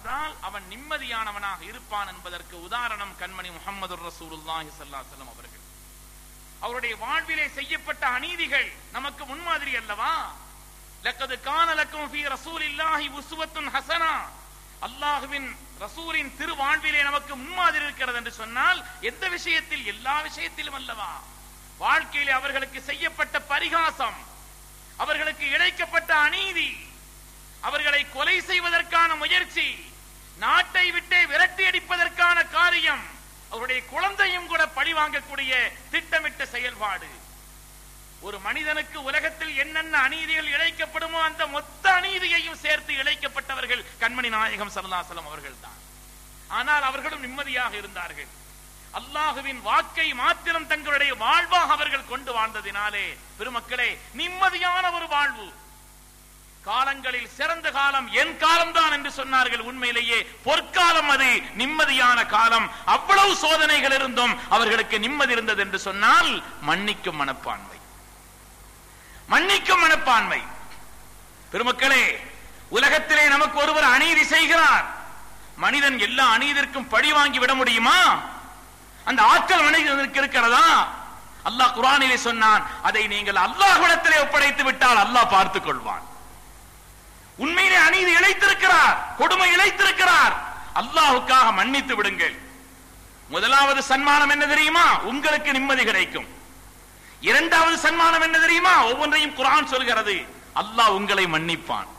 என்றால் அவன் நிம்மதியானவனாக இருப்பான் என்பதற்கு உதாரணம் கண்மணி முகமது ரசூலுல்லாஹி ஸல்லல்லாஹு அலைஹி வஸல்லம் அவர்கள் அவருடைய வாழ்விலே செய்யப்பட்ட அநீதிகள் நமக்கு முன்மாதிரி அல்லவா லக்கது கான லக்கும் ஃபீ ரசூலில்லாஹி உஸ்வத்துன் ஹஸனா அல்லாஹ்வின் ரசூலின் திருவாழ்விலே நமக்கு முன்மாதிரி இருக்கிறது என்று சொன்னால் எந்த விஷயத்தில் எல்லா விஷயத்திலும் அல்லவா வாழ்க்கையிலே அவர்களுக்கு செய்யப்பட்ட பரிகாசம் அவர்களுக்கு இழைக்கப்பட்ட அநீதி அவர்களை கொலை செய்வதற்கான முயற்சி நாட்டை விட்டே விரட்டி அடிப்பதற்கான காரியம் அவருடைய குழந்தையும் கூட பழி வாங்கக்கூடிய திட்டமிட்ட செயல்பாடு ஒரு மனிதனுக்கு உலகத்தில் என்னென்ன அநீதிகள் இழைக்கப்படுமோ அந்த மொத்த அநீதியையும் சேர்த்து இழைக்கப்பட்டவர்கள் கண்மணி நாயகம் சல்லாசலம் அவர்கள் தான் ஆனால் அவர்களும் நிம்மதியாக இருந்தார்கள் அல்லாஹுவின் வாக்கை மாத்திரம் தங்களுடைய வாழ்வாக அவர்கள் கொண்டு வாழ்ந்ததினாலே பெருமக்களே நிம்மதியான ஒரு வாழ்வு காலங்களில் சிறந்த காலம் என் காலம்தான் என்று சொன்னார்கள் உண்மையிலேயே பொற்காலம் அது நிம்மதியான காலம் அவ்வளவு சோதனைகள் இருந்தும் அவர்களுக்கு நிம்மதி இருந்தது என்று சொன்னால் மன்னிக்கும் மனப்பான்மை மன்னிக்கும் மனப்பான்மை பெருமக்களே உலகத்திலே நமக்கு ஒருவர் அநீதி செய்கிறார் மனிதன் எல்லா அநீதிற்கும் பழி வாங்கி விட முடியுமா அந்த ஆற்றல் மனிதனுக்கு இருக்கிறதா அல்லாஹ் குரானிலே சொன்னான் அதை நீங்கள் அல்லாஹ்விடத்திலே ஒப்படைத்து விட்டால் அல்லாஹ் பார்த்துக் கொள்வான் உண்மையிலே அநீதி இழைத்திருக்கிறார் கொடுமை இழைத்திருக்கிறார் அல்லாஹுக்காக மன்னித்து விடுங்கள் முதலாவது சன்மானம் என்ன தெரியுமா உங்களுக்கு நிம்மதி கிடைக்கும் இரண்டாவது சன்மானம் என்ன தெரியுமா ஒவ்வொன்றையும் குரான் சொல்கிறது அல்லாஹ் உங்களை மன்னிப்பான்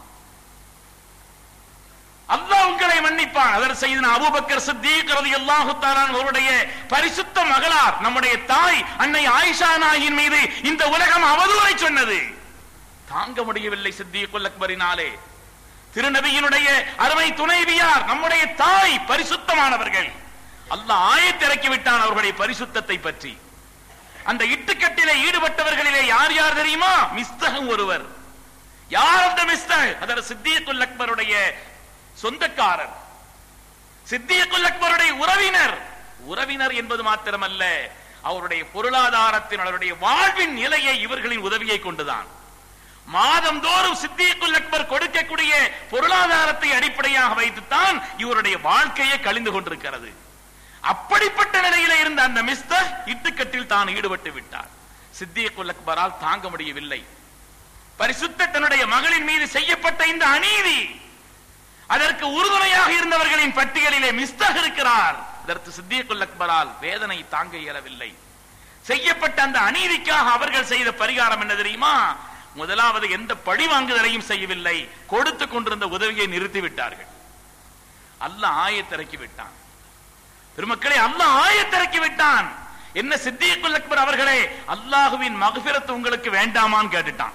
அல்லாஹ் உங்களை மன்னிப்பான் அதர் செய்தன அபூபக்கர் சித்தீக் ரலியல்லாஹு தஆலா அவருடைய பரிசுத்த மகளார் நம்முடைய தாய் அன்னை ஆயிஷா நாயின் மீது இந்த உலகம் அவதூறை சொன்னது தாங்க முடியவில்லை சித்தீக்குல் அக்பரினாலே திருநபியினுடைய அருமை துணைவியார் நம்முடைய தாய் பரிசுத்தமானவர்கள் அல்லாஹ் ஆயத்திறக்கி விட்டான் அவர்களுடைய பரிசுத்தத்தை பற்றி அந்த இட்டுக்கட்டிலே ஈடுபட்டவர்களிலே யார் யார் தெரியுமா மிஸ்தகம் ஒருவர் யார் அந்த மிஸ்தக் அதர் சித்தியக்குல் அக்பருடைய சொந்தக்காரர் சித்தியக்குல் அக்பருடைய உறவினர் உறவினர் என்பது மாத்திரமல்ல அவருடைய பொருளாதாரத்தின் அவருடைய வாழ்வின் நிலையை இவர்களின் உதவியை கொண்டுதான் மாதந்தோறும் சித்தியக்குல் அக்பர் கொடுக்கக்கூடிய பொருளாதாரத்தை அடிப்படையாக வைத்துத்தான் இவருடைய வாழ்க்கையை கழிந்து கொண்டிருக்கிறது அப்படிப்பட்ட நிலையில இருந்த அந்த மிஸ்தர் இட்டுக்கட்டில் தான் ஈடுபட்டு விட்டார் சித்தியக்குல் அக்பரால் தாங்க முடியவில்லை பரிசுத்த தன்னுடைய மகளின் மீது செய்யப்பட்ட இந்த அநீதி அதற்கு உறுதுணையாக இருந்தவர்களின் பட்டியலிலே மிஸ்தக் இருக்கிறார் அதற்கு சித்தியக்குல் அக்பரால் வேதனை தாங்க இயலவில்லை செய்யப்பட்ட அந்த அநீதிக்காக அவர்கள் செய்த பரிகாரம் என்ன தெரியுமா முதலாவது எந்த பழி வாங்குதலையும் செய்யவில்லை கொடுத்து கொண்டிருந்த உதவியை நிறுத்தி விட்டார்கள் அல்லாஹ் ஆயத்திறக்கி விட்டான் பெருமக்களே அல்லாஹ் ஆயத்திறக்கி விட்டான் என்ன சித்தியக்குல் அக்பர் அவர்களே அல்லாஹுவின் மகபிரத்து உங்களுக்கு வேண்டாமான்னு கேட்டுட்டான்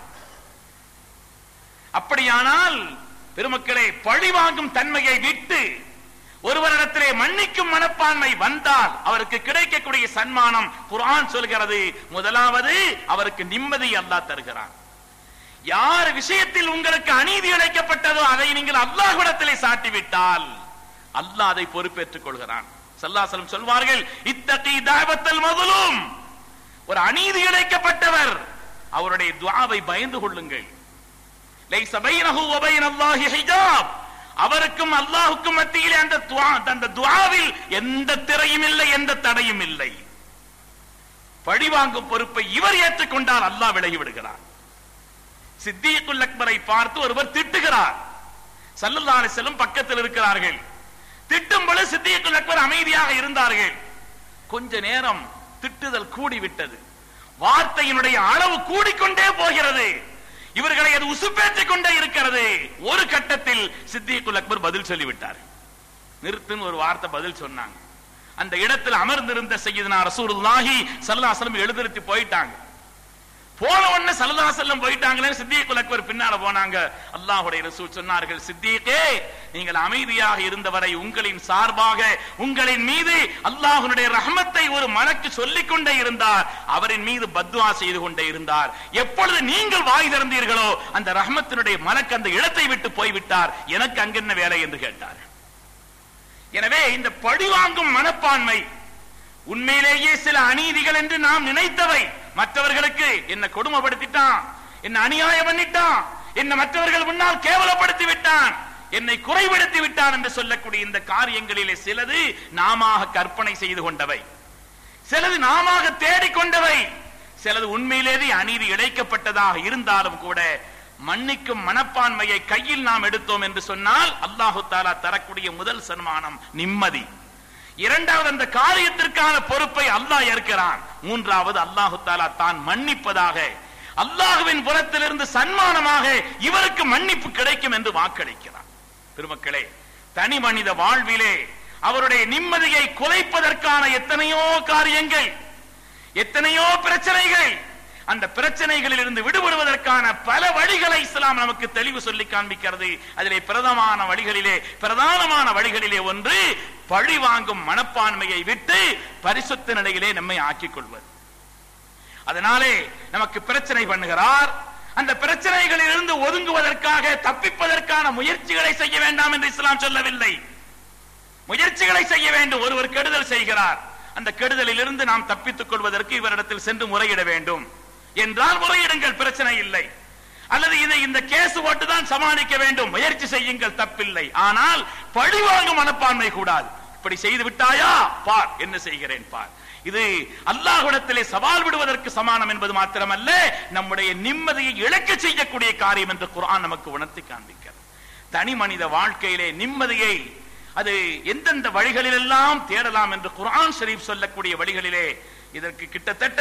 அப்படியானால் பெருமக்களே பழி வாங்கும் தன்மையை விட்டு ஒருவரிடத்திலே மன்னிக்கும் மனப்பான்மை வந்தால் அவருக்கு கிடைக்கக்கூடிய சன்மானம் குர்ஆன் சொல்கிறது முதலாவது அவருக்கு நிம்மதி அல்லாஹ் தருகிறான் யார் விஷயத்தில் உங்களுக்கு அநீதி இழைக்கப்பட்டதோ அதை நீங்கள் அல்லாஹ்விடத்திலே சாட்டிவிட்டால் அல்லாஹ் அதை பொறுப்பேற்றுக் கொள்கிறான் சல்லாசலம் சொல்வார்கள் இத்தகி தாவத்தல் மதுலும் ஒரு அநீதி இழைக்கப்பட்டவர் அவருடைய துஆவை பயந்து கொள்ளுங்கள் லைஸ பைனஹு வ பைன அல்லாஹி ஹிஜாப் அவருக்கும் அல்லாஹுக்கும் மத்தியிலே அந்த துஆ அந்த துஆவில் எந்த திரையும் இல்லை எந்த தடையும் இல்லை பழிவாங்கும் பொறுப்பை இவர் ஏற்றுக்கொண்டால் அல்லாஹ் விலகி விடுகிறார் சித்தியக்குல் அக்பரை பார்த்து ஒருவர் திட்டுகிறார் சல்லல்லாஹு அலைஹி வஸல்லம் பக்கத்தில் இருக்கிறார்கள் திட்டும் பொழுது சித்தியக்குல் அக்பர் அமைதியாக இருந்தார்கள் கொஞ்ச நேரம் திட்டுதல் கூடிவிட்டது வார்த்தையினுடைய அளவு கூடிக்கொண்டே போகிறது இவர்களை அது உசுப்பேற்றிக் கொண்டே இருக்கிறது ஒரு கட்டத்தில் சித்தியக்குல் அக்பர் பதில் சொல்லிவிட்டார் நிறுத்துன்னு ஒரு வார்த்தை பதில் சொன்னாங்க அந்த இடத்தில் அமர்ந்திருந்த செய்யுதுனா ரசூலுல்லாஹி ஸல்லல்லாஹு அலைஹி வஸல்லம் எழுந்திருத்தி போயிட்டாங்க போன உடனே சல்லல்லாஹு அலைஹி வஸல்லம் போயிட்டாங்களே சித்தியக்குல் அக்பர் பின்னால போனாங்க அல்லாஹ்வுடைய ரசூல் சொன்னார்கள் சித்தியக்கே நீங்கள் அமைதியாக இருந்தவரை உங்களின் சார்பாக உங்களின் மீது அல்லாஹ்வுடைய ரஹமத்தை ஒரு மலக்கு சொல்லிக் கொண்டே இருந்தார் அவரின் மீது பத்வா செய்து கொண்டே இருந்தார் எப்பொழுது நீங்கள் வாய் திறந்தீர்களோ அந்த ரஹமத்தினுடைய மலக்கு அந்த இடத்தை விட்டு போய்விட்டார் எனக்கு அங்கென்ன வேலை என்று கேட்டார் எனவே இந்த பழிவாங்கும் மனப்பான்மை உண்மையிலேயே சில அநீதிகள் என்று நாம் நினைத்தவை மற்றவர்களுக்கு என்ன கொடுமைப்படுத்திட்டான் என்ன அநியாயம் பண்ணிட்டான் என்ன மற்றவர்கள் முன்னால் கேவலப்படுத்தி விட்டான் என்னை குறைபடுத்தி விட்டான் என்று சொல்லக்கூடிய இந்த காரியங்களிலே சிலது நாம கற்பனை செய்து கொண்டவை சிலது நாம தேடிக்கொண்டவை சிலது உண்மையிலேயே அநீதி இழைக்கப்பட்டதாக இருந்தாலும் கூட மன்னிக்கும் மனப்பான்மையை கையில் நாம் எடுத்தோம் என்று சொன்னால் அல்லாஹு தாலா தரக்கூடிய முதல் சன்மானம் நிம்மதி இரண்டாவது அந்த காரியத்திற்கான பொறுப்பை அல்லாஹ் ஏற்கிறான் மூன்றாவது அல்லாஹு தாலா தான் மன்னிப்பதாக அல்லாஹுவின் புறத்திலிருந்து சன்மானமாக இவருக்கு மன்னிப்பு கிடைக்கும் என்று வாக்களிக்கிறான் பெருமக்களே தனி மனித வாழ்விலே அவருடைய நிம்மதியை குலைப்பதற்கான எத்தனையோ காரியங்கள் எத்தனையோ பிரச்சனைகள் அந்த பிரச்சனைகளில் இருந்து விடுபடுவதற்கான பல வழிகளை இஸ்லாம் நமக்கு தெளிவு சொல்லி காண்பிக்கிறது அதிலே பிரதமான வழிகளிலே பிரதானமான வழிகளிலே ஒன்று பழி வாங்கும் மனப்பான்மையை விட்டு பரிசுத்த நிலையிலே நம்மை ஆக்கிக் கொள்வது அதனாலே நமக்கு பிரச்சனை பண்ணுகிறார் அந்த பிரச்சனைகளில் இருந்து ஒதுங்குவதற்காக தப்பிப்பதற்கான முயற்சிகளை செய்ய வேண்டாம் என்று இஸ்லாம் சொல்லவில்லை முயற்சிகளை செய்ய வேண்டும் ஒருவர் கெடுதல் செய்கிறார் அந்த கெடுதலில் இருந்து நாம் தப்பித்துக் கொள்வதற்கு இவரிடத்தில் சென்று முறையிட வேண்டும் என்றால் முறையிடுங்கள் பிரச்சனை இல்லை அல்லது இதை இந்த கேஸ் போட்டு தான் சமாளிக்க வேண்டும் முயற்சி செய்யுங்கள் தப்பில்லை ஆனால் பழிவாங்கும் மனப்பான்மை கூடாது இப்படி செய்து விட்டாயா பார் என்ன செய்கிறேன் பார் இது அல்லாஹ்விடத்திலே சவால் விடுவதற்கு சமானம் என்பது மாத்திரமல்ல நம்முடைய நிம்மதியை இழக்க செய்யக்கூடிய காரியம் என்று குர்ஆன் நமக்கு உணர்த்தி காண்பிக்கிறது தனி மனித வாழ்க்கையிலே நிம்மதியை அது எந்தெந்த வழிகளிலெல்லாம் தேடலாம் என்று குர்ஆன் ஷரீப் சொல்லக்கூடிய வழிகளிலே இதற்கு கிட்டத்தட்ட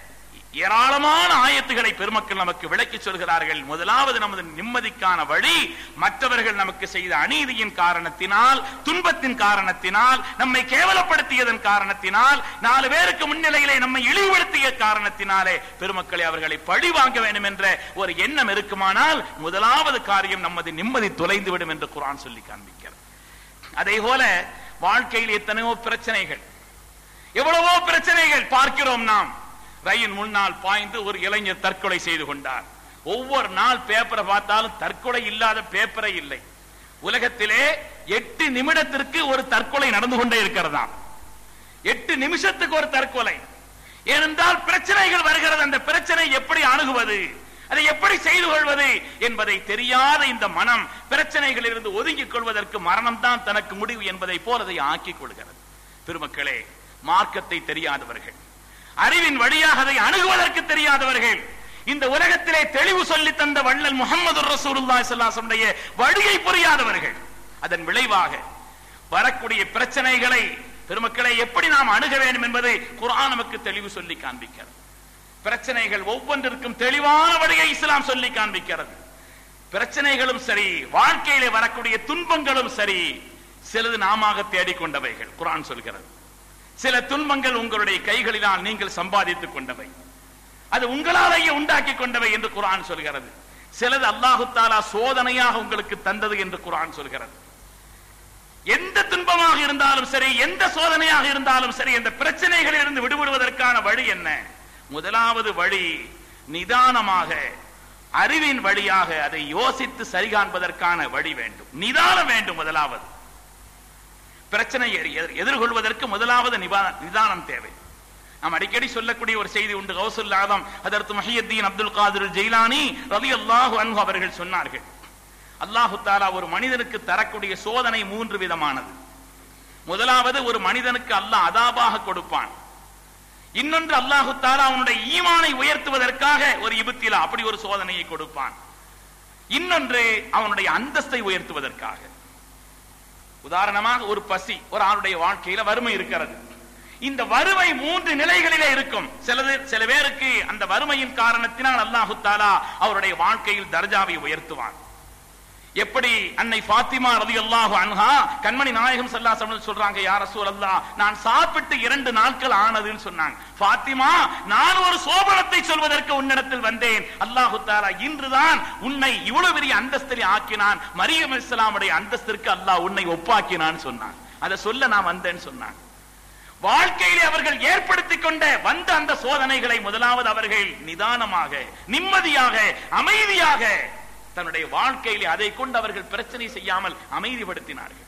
ஏராளமான ஆயத்துகளை பெருமக்கள் நமக்கு விளக்கி சொல்கிறார்கள் முதலாவது நமது நிம்மதிக்கான வழி மற்றவர்கள் நமக்கு செய்த அநீதியின் காரணத்தினால் துன்பத்தின் காரணத்தினால் நம்மை கேவலப்படுத்தியதன் காரணத்தினால் நாலு பேருக்கு முன்னிலையிலே நம்மை இழிவுபடுத்திய காரணத்தினாலே பெருமக்களை அவர்களை பழி வாங்க வேண்டும் என்ற ஒரு எண்ணம் இருக்குமானால் முதலாவது காரியம் நமது நிம்மதி தொலைந்து விடும் என்று குரான் சொல்லி காண்பிக்கிறது அதே போல வாழ்க்கையில் எத்தனையோ பிரச்சனைகள் எவ்வளவோ பிரச்சனைகள் பார்க்கிறோம் நாம் ரயில் முன்னால் பாய்ந்து ஒரு இளைஞர் தற்கொலை செய்து கொண்டார் ஒவ்வொரு நாள் பேப்பரை பார்த்தாலும் தற்கொலை இல்லாத பேப்பரே இல்லை உலகத்திலே எட்டு நிமிடத்திற்கு ஒரு தற்கொலை நடந்து கொண்டே இருக்கிறதாம் எட்டு நிமிஷத்துக்கு ஒரு தற்கொலை ஏனென்றால் பிரச்சனைகள் வருகிறது அந்த பிரச்சனை எப்படி அணுகுவது அதை எப்படி செய்து கொள்வது என்பதை தெரியாத இந்த மனம் பிரச்சனைகளில் இருந்து ஒதுங்கிக் கொள்வதற்கு மரணம் தான் தனக்கு முடிவு என்பதை போல அதை ஆக்கிக் கொள்கிறது பெருமக்களே மார்க்கத்தை தெரியாதவர்கள் அறிவின் வழியாக அதை அணுகுவதற்கு தெரியாதவர்கள் இந்த உலகத்திலே தெளிவு சொல்லி தந்த வள்ளல் முகமது ரசூலுல்லாஹி வழியை புரியாதவர்கள் அதன் விளைவாக வரக்கூடிய பிரச்சனைகளை பெருமக்களை எப்படி நாம் அணுக வேண்டும் என்பதை குர்ஆன் நமக்கு தெளிவு சொல்லி காண்பிக்கிறது பிரச்சனைகள் ஒவ்வொன்றிற்கும் தெளிவான வழியை இஸ்லாம் சொல்லி காண்பிக்கிறது பிரச்சனைகளும் சரி வாழ்க்கையிலே வரக்கூடிய துன்பங்களும் சரி சிலது நாமாக தேடிக்கொண்டவைகள் குர்ஆன் சொல்கிறது சில துன்பங்கள் உங்களுடைய கைகளினால் நீங்கள் சம்பாதித்துக் கொண்டவை அது உங்களாலேயே உண்டாக்கி கொண்டவை என்று குரான் சொல்கிறது சிலது அல்லாஹு தாலா சோதனையாக உங்களுக்கு தந்தது என்று குரான் சொல்கிறது எந்த துன்பமாக இருந்தாலும் சரி எந்த சோதனையாக இருந்தாலும் சரி இந்த பிரச்சனைகளில் இருந்து விடுபடுவதற்கான வழி என்ன முதலாவது வழி நிதானமாக அறிவின் வழியாக அதை யோசித்து சரி காண்பதற்கான வழி வேண்டும் நிதானம் வேண்டும் முதலாவது பிரச்சனை எதிர்கொள்வதற்கு முதலாவது நிதானம் தேவை நாம் அடிக்கடி சொல்லக்கூடிய ஒரு செய்தி உண்டு கௌசுல் ஆதம் அதற்கு மஹியத்தீன் அப்துல் காதிர் ஜெயிலானி ரவி அல்லாஹு அன்ஹு அவர்கள் சொன்னார்கள் அல்லாஹு தாலா ஒரு மனிதனுக்கு தரக்கூடிய சோதனை மூன்று விதமானது முதலாவது ஒரு மனிதனுக்கு அல்லாஹ் அதாபாக கொடுப்பான் இன்னொன்று அல்லாஹு தாலா அவனுடைய ஈமானை உயர்த்துவதற்காக ஒரு இபுத்திலா அப்படி ஒரு சோதனையை கொடுப்பான் இன்னொன்று அவனுடைய அந்தஸ்தை உயர்த்துவதற்காக உதாரணமாக ஒரு பசி ஒரு ஆளுடைய வாழ்க்கையில வறுமை இருக்கிறது இந்த வறுமை மூன்று நிலைகளிலே இருக்கும் சிலது சில பேருக்கு அந்த வறுமையின் காரணத்தினால் அல்லாஹு தாலா அவருடைய வாழ்க்கையில் தர்ஜாவை உயர்த்துவான் எப்படி அன்னை பாத்திமா ரதி அல்லாஹு அன்ஹா கண்மணி நாயகம் சல்லாசம் சொல்றாங்க யார் ரசூல் அல்லா நான் சாப்பிட்டு இரண்டு நாட்கள் ஆனதுன்னு சொன்னாங்க பாத்திமா நான் ஒரு சோபனத்தை சொல்வதற்கு உன்னிடத்தில் வந்தேன் அல்லாஹு தாலா இன்றுதான் உன்னை இவ்வளவு பெரிய அந்தஸ்தில் ஆக்கினான் மரியம் இஸ்லாமுடைய அந்தஸ்திற்கு அல்லாஹ் உன்னை ஒப்பாக்கினான்னு சொன்னான் அதை சொல்ல நான் வந்தேன்னு சொன்னாங்க வாழ்க்கையிலே அவர்கள் ஏற்படுத்திக் கொண்ட வந்த அந்த சோதனைகளை முதலாவது அவர்கள் நிதானமாக நிம்மதியாக அமைதியாக தன்னுடைய வாழ்க்கையிலே அதை கொண்டு அவர்கள் பிரச்சனை செய்யாமல் அமைதிப்படுத்தினார்கள்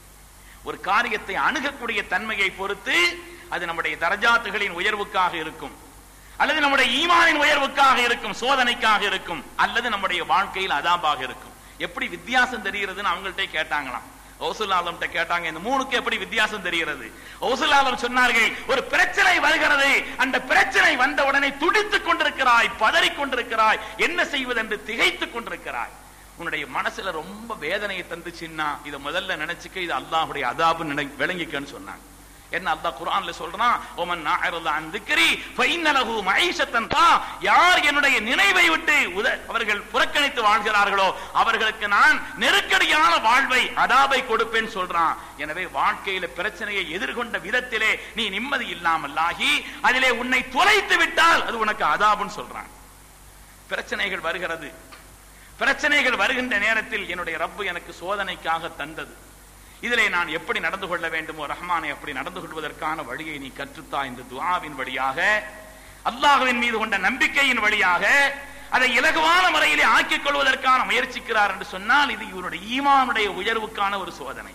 ஒரு காரியத்தை அணுகக்கூடிய தன்மையை பொறுத்து அது நம்முடைய தரஜாத்துகளின் உயர்வுக்காக இருக்கும் அல்லது நம்முடைய ஈமானின் உயர்வுக்காக இருக்கும் சோதனைக்காக இருக்கும் அல்லது நம்முடைய வாழ்க்கையில் அதாபாக இருக்கும் எப்படி வித்தியாசம் தெரிகிறதுன்னு அவங்கள்ட்ட கேட்டாங்களாம் ஓசுலாலம்ட்ட கேட்டாங்க இந்த மூணுக்கு எப்படி வித்தியாசம் தெரிகிறது ஓசுலாலம் சொன்னார்கள் ஒரு பிரச்சனை வருகிறது அந்த பிரச்சனை வந்த உடனே துடித்துக் கொண்டிருக்கிறாய் பதறிக் கொண்டிருக்கிறாய் என்ன செய்வது என்று திகைத்துக் கொண்டிருக்கிறாய் உன்னுடைய மனசுல ரொம்ப வேதனையை தந்துச்சுன்னா இதை முதல்ல நினைச்சுக்க இது அல்லாஹுடைய அதாபு நினை விளங்கிக்கன்னு சொன்னாங்க என்ன அல்லாஹ் குர்ஆன்ல சொல்றான் ஓமன் நாயரல்ல அன் திக்ரி ஃபைன்னலஹு மஈஷத்தன் தா யார் என்னுடைய நினைவை விட்டு உத- அவர்கள் புறக்கணித்து வாழ்கிறார்களோ அவர்களுக்கு நான் நெருக்கடியான வாழ்வை அதாபை கொடுப்பேன் சொல்றான் எனவே வாழ்க்கையில பிரச்சனையை எதிர்கொண்ட விதத்திலே நீ நிம்மதி இல்லாமல் ஆகி அதிலே உன்னை தொலைத்து விட்டால் அது உனக்கு அதாபுன்னு சொல்றான் பிரச்சனைகள் வருகிறது பிரச்சனைகள் வருகின்ற நேரத்தில் என்னுடைய ரப்பு எனக்கு சோதனைக்காக தந்தது இதிலே நான் எப்படி நடந்து கொள்ள வேண்டுமோ ரஹ்மானை அப்படி நடந்து கொள்வதற்கான வழியை நீ கற்றுத்தா இந்த துஆவின் வழியாக அல்லாஹ்வின் மீது கொண்ட நம்பிக்கையின் வழியாக அதை இலகுவான முறையிலே ஆக்கிக் கொள்வதற்கான முயற்சிக்கிறார் என்று சொன்னால் இது இவருடைய ஈமானுடைய உயர்வுக்கான ஒரு சோதனை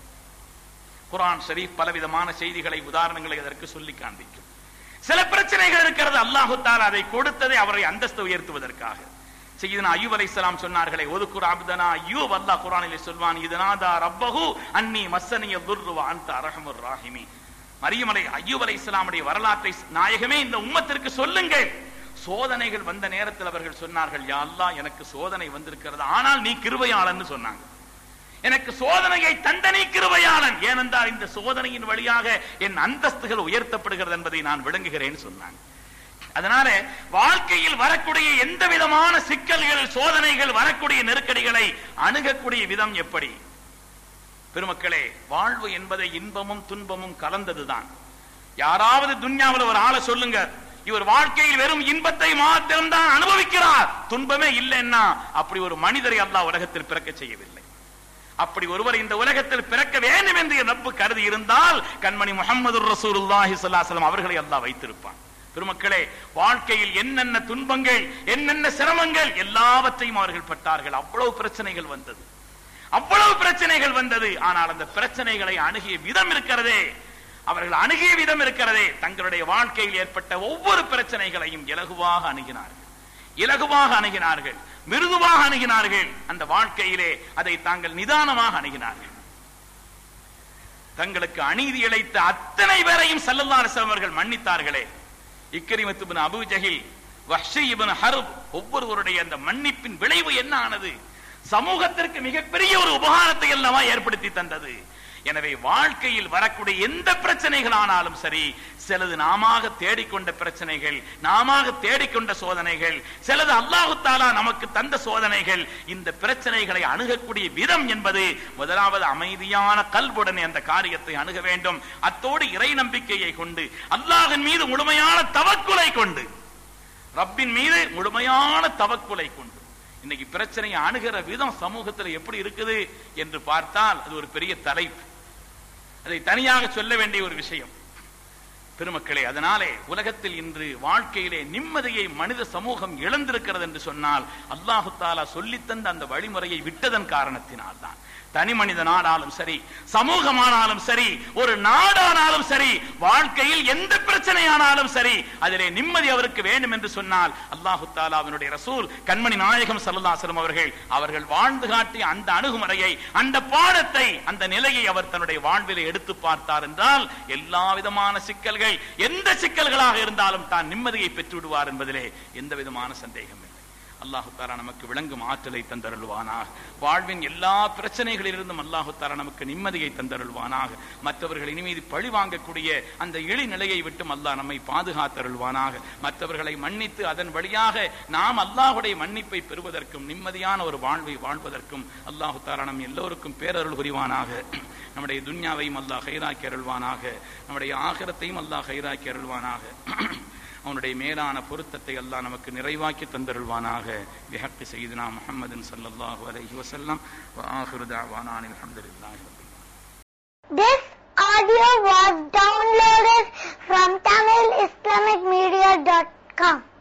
குர்ஆன் ஷரீஃப் பலவிதமான செய்திகளை உதாரணங்களை அதற்கு சொல்லி காண்பிக்கும் சில பிரச்சனைகள் இருக்கிறது அல்லாஹு தாலா அதை கொடுத்ததை அவரை அந்தஸ்து உயர்த்துவதற்காக செய்தனா அய்யூப் அலைஹிஸ்ஸலாம் சொன்னார்களே ஒதுக்குர் அப்தனா அய்யூப் அல்லாஹ் குர்ஆனிலே சொல்வான் இதனாதா ரப்பஹு அன்னி மஸ்ஸனிய துர்ரு வ அன்த அரஹமுர் ராஹிமீன் மரியம் அலை அய்யூப் அலைஹிஸ்ஸலாமுடைய வரலாற்றை நாயகமே இந்த உம்மத்திற்கு சொல்லுங்கள் சோதனைகள் வந்த நேரத்தில் அவர்கள் சொன்னார்கள் யா அல்லாஹ் எனக்கு சோதனை வந்திருக்கிறது ஆனால் நீ கிருபையாளன்னு சொன்னாங்க எனக்கு சோதனையை தண்டனை கிருபையாளன் ஏனென்றால் இந்த சோதனையின் வழியாக என் அந்தஸ்துகள் உயர்த்தப்படுகிறது என்பதை நான் விளங்குகிறேன் சொன்னாங்க அதனால வாழ்க்கையில் வரக்கூடிய எந்த விதமான சிக்கல்கள் சோதனைகள் வரக்கூடிய நெருக்கடிகளை அணுகக்கூடிய விதம் எப்படி பெருமக்களே வாழ்வு என்பதை இன்பமும் துன்பமும் கலந்ததுதான் யாராவது துன்யாவில் ஒரு ஆளை சொல்லுங்க இவர் வாழ்க்கையில் வெறும் இன்பத்தை மாத்திரம்தான் அனுபவிக்கிறார் துன்பமே இல்லைன்னா அப்படி ஒரு மனிதரை அல்லாஹ் உலகத்தில் பிறக்க செய்யவில்லை அப்படி ஒருவர் இந்த உலகத்தில் பிறக்க வேண்டும் என்று என் ரப்பு கருதி இருந்தால் கண்மணி முகமது ரசூலுல்லாஹி ஸல்லல்லாஹு அலைஹி வஸல்லம் அவர்களை அல்லாஹ் வைத்திருப்பான் பெருமக்களே வாழ்க்கையில் என்னென்ன துன்பங்கள் என்னென்ன சிரமங்கள் எல்லாவற்றையும் அவர்கள் பட்டார்கள் அவ்வளவு பிரச்சனைகள் வந்தது அவ்வளவு பிரச்சனைகள் வந்தது ஆனால் அந்த பிரச்சனைகளை அணுகிய விதம் இருக்கிறதே அவர்கள் அணுகிய விதம் இருக்கிறதே தங்களுடைய வாழ்க்கையில் ஏற்பட்ட ஒவ்வொரு பிரச்சனைகளையும் இலகுவாக அணுகினார்கள் இலகுவாக அணுகினார்கள் மிருதுவாக அணுகினார்கள் அந்த வாழ்க்கையிலே அதை தாங்கள் நிதானமாக அணுகினார்கள் தங்களுக்கு அநீதி இழைத்த அத்தனை பேரையும் சல்லல்லாஹு அலைஹி வஸல்லம் அவர்கள் மன்னித்தார்களே Ikrimah ibn Abu Jahl Wahshi ibn Harb ஒவ்வொருவருடைய அந்த மன்னிப்பின் விளைவு என்ன ஆனது சமூகத்திற்கு மிகப்பெரிய ஒரு உபகாரத்தை அல்லவா ஏற்படுத்தி தந்தது எனவே வாழ்க்கையில் வரக்கூடிய எந்த பிரச்சனைகள் ஆனாலும் சரி சிலது நாமாக தேடிக்கொண்ட பிரச்சனைகள் நாமாக தேடிக்கொண்ட சோதனைகள் சிலது அல்லாஹு தாலா நமக்கு தந்த சோதனைகள் இந்த பிரச்சனைகளை அணுகக்கூடிய விதம் என்பது முதலாவது அமைதியான கல்வுடனே அந்த காரியத்தை அணுக வேண்டும் அத்தோடு இறை நம்பிக்கையை கொண்டு அல்லாஹின் மீது முழுமையான தவக்குலை கொண்டு ரப்பின் மீது முழுமையான தவக்குலை கொண்டு இன்னைக்கு பிரச்சனையை அணுகிற விதம் சமூகத்தில் எப்படி இருக்குது என்று பார்த்தால் அது ஒரு பெரிய தலைப்பு அதை தனியாக சொல்ல வேண்டிய ஒரு விஷயம் பெருமக்களே அதனாலே உலகத்தில் இன்று வாழ்க்கையிலே நிம்மதியை மனித சமூகம் இழந்திருக்கிறது என்று சொன்னால் அல்லாஹு தாலா சொல்லித்தந்த அந்த வழிமுறையை விட்டதன் காரணத்தினால் தான் தனி மனித நாடாலும் சரி சமூகமானாலும் சரி ஒரு நாடானாலும் சரி வாழ்க்கையில் எந்த பிரச்சனையானாலும் சரி அதிலே நிம்மதி அவருக்கு வேண்டும் என்று சொன்னால் அல்லாஹு தாலாவினுடைய ரசூல் கண்மணி நாயகம் சல்லாசலம் அவர்கள் அவர்கள் வாழ்ந்து காட்டிய அந்த அணுகுமுறையை அந்த பாடத்தை அந்த நிலையை அவர் தன்னுடைய வாழ்விலே எடுத்து பார்த்தார் என்றால் எல்லா விதமான சிக்கல்கள் எந்த சிக்கல்களாக இருந்தாலும் தான் நிம்மதியை பெற்று விடுவார் என்பதிலே எந்த விதமான சந்தேகம் இல்லை அல்லாஹு தாலா நமக்கு விளங்கும் ஆற்றலை தந்தருள்வானாக வாழ்வின் எல்லா பிரச்சனைகளிலிருந்தும் அல்லாஹு தாலா நமக்கு நிம்மதியை தந்தருள்வானாக மற்றவர்கள் இனிமீது பழி வாங்கக்கூடிய அந்த இழி நிலையை விட்டும் அல்லாஹ் நம்மை பாதுகாத்தருள்வானாக மற்றவர்களை மன்னித்து அதன் வழியாக நாம் அல்லாஹுடைய மன்னிப்பை பெறுவதற்கும் நிம்மதியான ஒரு வாழ்வை வாழ்வதற்கும் அல்லாஹு தாலா நம் எல்லோருக்கும் பேரருள் புரிவானாக நம்முடைய துன்யாவையும் அல்லாஹ் ஹைராக்கி அருள்வானாக நம்முடைய ஆகிரத்தையும் அல்லாஹ் ஹைராக்கி அருள்வானாக அவனுடைய மேலான பொருத்தத்தை அல்லாஹ் நமக்கு நிறைவாக்கி தந்தருள்வானாக பிஹக்கி செய்தினா முஹம்மதின் ஸல்லல்லாஹு அலைஹி வஸல்லம் வ ஆகிரு தஅவானா அல்ஹம்துலில்லாஹி ரப்பில் This audio was downloaded from TamilIslamicMedia.com.